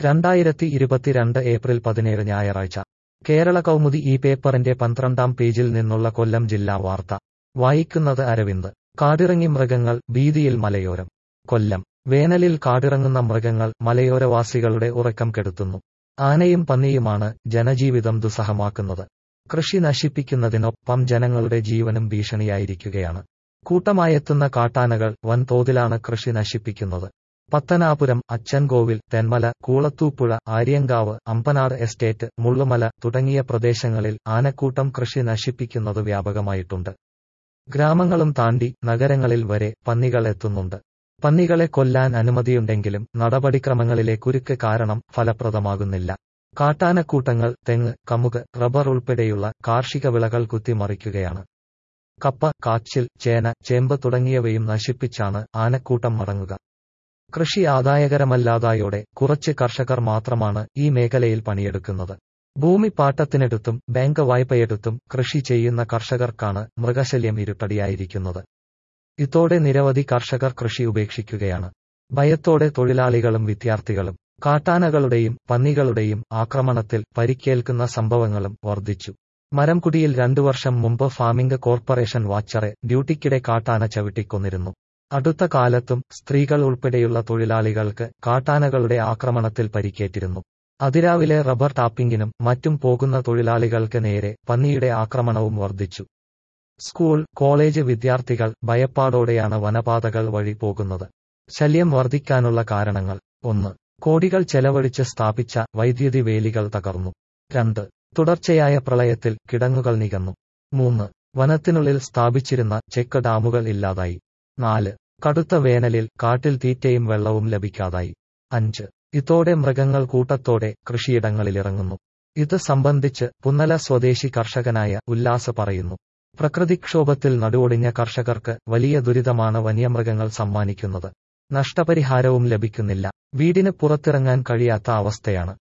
രണ്ടായിരത്തി ഇരുപത്തിരണ്ട് ഏപ്രിൽ പതിനേഴ് ഞായറാഴ്ച കേരള കൗമുദി ഈ പേപ്പറിന്റെ പന്ത്രണ്ടാം പേജിൽ നിന്നുള്ള കൊല്ലം ജില്ലാ വാർത്ത വായിക്കുന്നത് അരവിന്ദ് കാടിറങ്ങി മൃഗങ്ങൾ ഭീതിയിൽ മലയോരം കൊല്ലം വേനലിൽ കാടിറങ്ങുന്ന മൃഗങ്ങൾ മലയോരവാസികളുടെ ഉറക്കം കെടുത്തുന്നു ആനയും പന്നിയുമാണ് ജനജീവിതം ദുസ്സഹമാക്കുന്നത് കൃഷി നശിപ്പിക്കുന്നതിനൊപ്പം ജനങ്ങളുടെ ജീവനും ഭീഷണിയായിരിക്കുകയാണ് കൂട്ടമായെത്തുന്ന കാട്ടാനകൾ വൻതോതിലാണ് കൃഷി നശിപ്പിക്കുന്നത് പത്തനാപുരം അച്ചൻകോവിൽ തെന്മല കൂളത്തൂപ്പുഴ ആര്യങ്കാവ് അമ്പനാട് എസ്റ്റേറ്റ് മുള്ളുമല തുടങ്ങിയ പ്രദേശങ്ങളിൽ ആനക്കൂട്ടം കൃഷി നശിപ്പിക്കുന്നത് വ്യാപകമായിട്ടുണ്ട് ഗ്രാമങ്ങളും താണ്ടി നഗരങ്ങളിൽ വരെ പന്നികൾ എത്തുന്നുണ്ട് പന്നികളെ കൊല്ലാൻ അനുമതിയുണ്ടെങ്കിലും നടപടിക്രമങ്ങളിലെ കുരുക്ക് കാരണം ഫലപ്രദമാകുന്നില്ല കാട്ടാനക്കൂട്ടങ്ങൾ തെങ്ങ് കമുക് റബ്ബർ ഉൾപ്പെടെയുള്ള കാർഷിക വിളകൾ കുത്തിമറിക്കുകയാണ് കപ്പ കാച്ചിൽ ചേന ചേമ്പ് തുടങ്ങിയവയും നശിപ്പിച്ചാണ് ആനക്കൂട്ടം മടങ്ങുക കൃഷി ആദായകരമല്ലാതായോടെ കുറച്ച് കർഷകർ മാത്രമാണ് ഈ മേഖലയിൽ പണിയെടുക്കുന്നത് ഭൂമി പാട്ടത്തിനെടുത്തും ബാങ്ക് വായ്പയെടുത്തും കൃഷി ചെയ്യുന്ന കർഷകർക്കാണ് മൃഗശല്യം ഇരുട്ടടിയായിരിക്കുന്നത് ഇതോടെ നിരവധി കർഷകർ കൃഷി ഉപേക്ഷിക്കുകയാണ് ഭയത്തോടെ തൊഴിലാളികളും വിദ്യാർത്ഥികളും കാട്ടാനകളുടെയും പന്നികളുടെയും ആക്രമണത്തിൽ പരിക്കേൽക്കുന്ന സംഭവങ്ങളും വർദ്ധിച്ചു മരംകുടിയിൽ രണ്ടു വർഷം മുമ്പ് ഫാമിംഗ് കോർപ്പറേഷൻ വാച്ചറെ ഡ്യൂട്ടിക്കിടെ കാട്ടാന ചവിട്ടിക്കൊന്നിരുന്നു അടുത്ത കാലത്തും സ്ത്രീകൾ ഉൾപ്പെടെയുള്ള തൊഴിലാളികൾക്ക് കാട്ടാനകളുടെ ആക്രമണത്തിൽ പരിക്കേറ്റിരുന്നു അതിരാവിലെ റബ്ബർ ടാപ്പിംഗിനും മറ്റും പോകുന്ന തൊഴിലാളികൾക്ക് നേരെ പന്നിയുടെ ആക്രമണവും വർദ്ധിച്ചു സ്കൂൾ കോളേജ് വിദ്യാർത്ഥികൾ ഭയപ്പാടോടെയാണ് വനപാതകൾ വഴി പോകുന്നത് ശല്യം വർദ്ധിക്കാനുള്ള കാരണങ്ങൾ ഒന്ന് കോടികൾ ചെലവഴിച്ച് സ്ഥാപിച്ച വൈദ്യുതി വേലികൾ തകർന്നു രണ്ട് തുടർച്ചയായ പ്രളയത്തിൽ കിടങ്ങുകൾ നികന്നു മൂന്ന് വനത്തിനുള്ളിൽ സ്ഥാപിച്ചിരുന്ന ചെക്ക് ഡാമുകൾ ഇല്ലാതായി നാല് കടുത്ത വേനലിൽ കാട്ടിൽ തീറ്റയും വെള്ളവും ലഭിക്കാതായി അഞ്ച് ഇതോടെ മൃഗങ്ങൾ കൂട്ടത്തോടെ കൃഷിയിടങ്ങളിലിറങ്ങുന്നു ഇത് സംബന്ധിച്ച് പുന്നല സ്വദേശി കർഷകനായ ഉല്ലാസ് പറയുന്നു പ്രകൃതിക്ഷോഭത്തിൽ നടുവൊടിഞ്ഞ കർഷകർക്ക് വലിയ ദുരിതമാണ് വന്യമൃഗങ്ങൾ സമ്മാനിക്കുന്നത് നഷ്ടപരിഹാരവും ലഭിക്കുന്നില്ല വീടിന് പുറത്തിറങ്ങാൻ കഴിയാത്ത അവസ്ഥയാണ്